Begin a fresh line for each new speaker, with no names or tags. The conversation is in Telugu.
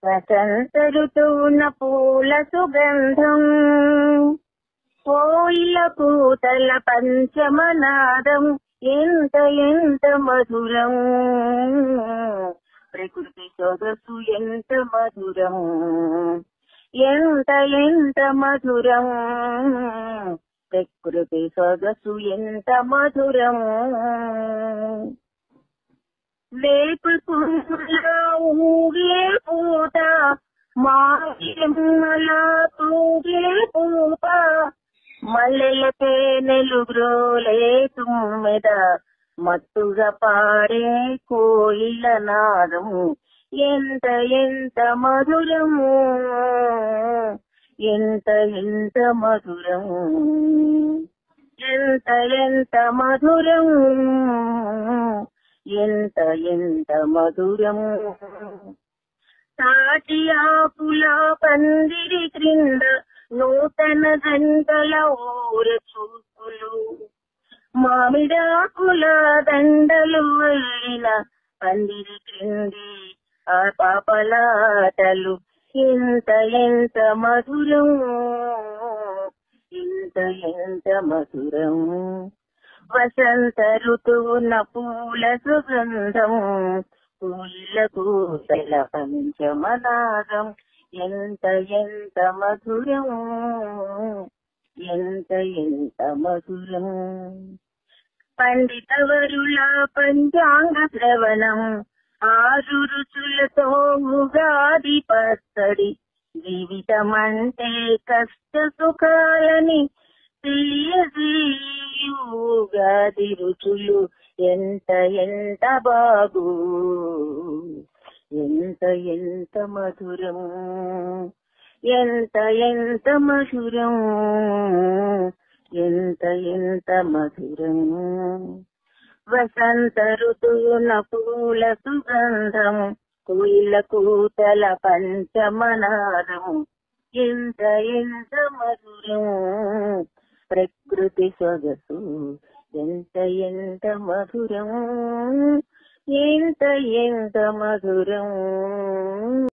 వసంత ఋతువున పూల సుగంధం కోయిల కూతల పంచమనాదం ఎంత ఎంత మధురం ప్రకృతి సొగసు ఎంత మధురం ఎంత ఎంత మధురం ప్రకృతి సొగసు ఎంత మధురం వేపు కుంకుల ఊగే పూత మాల తూగే పూత మల్లెల తేనెలు గ్రోలే తుమ్మెద మత్తుగా పాడే కోయిల నాదం ఎంత ఎంత మధురము ఎంత ఎంత మధురం ఎంత ఎంత మధురం ఎంత ఎంత మధురం తాటి ఆకుల పందిరి క్రింద నూతన గంటల ఊర చూపులు మామిడాకుల దండలు వెళ్ళిన పందిరి క్రింది ఆ పాపలాటలు ఎంత ఎంత మధురం ఎంత ఎంత మధురం వసంత ఋతువున పూల సుగంధం పూల కూతల పంచమనాగం ఎంత ఎంత మధురం ఎంత ఎంత మధురం పండితవరుల పంచాంగ శ్రవణం ఆరు రుచులతో ఉగాది పచ్చడి జీవితం అంటే కష్ట సుఖాలని తెలియజేయుగాది రుచులు ఎంత ఎంత బాగు ఎంత ఎంత మధురం ఎంత ఎంత మధురం ఎంత ఎంత మధురం వసంత ఋతువున పూల సుగంధం కుయిల కూతల పంచమనాదం ఎంత ఎంత మధురం ప్రకృతి సొగసు ఎంత ఎంత మధురం ఎంత ఎంత మధురం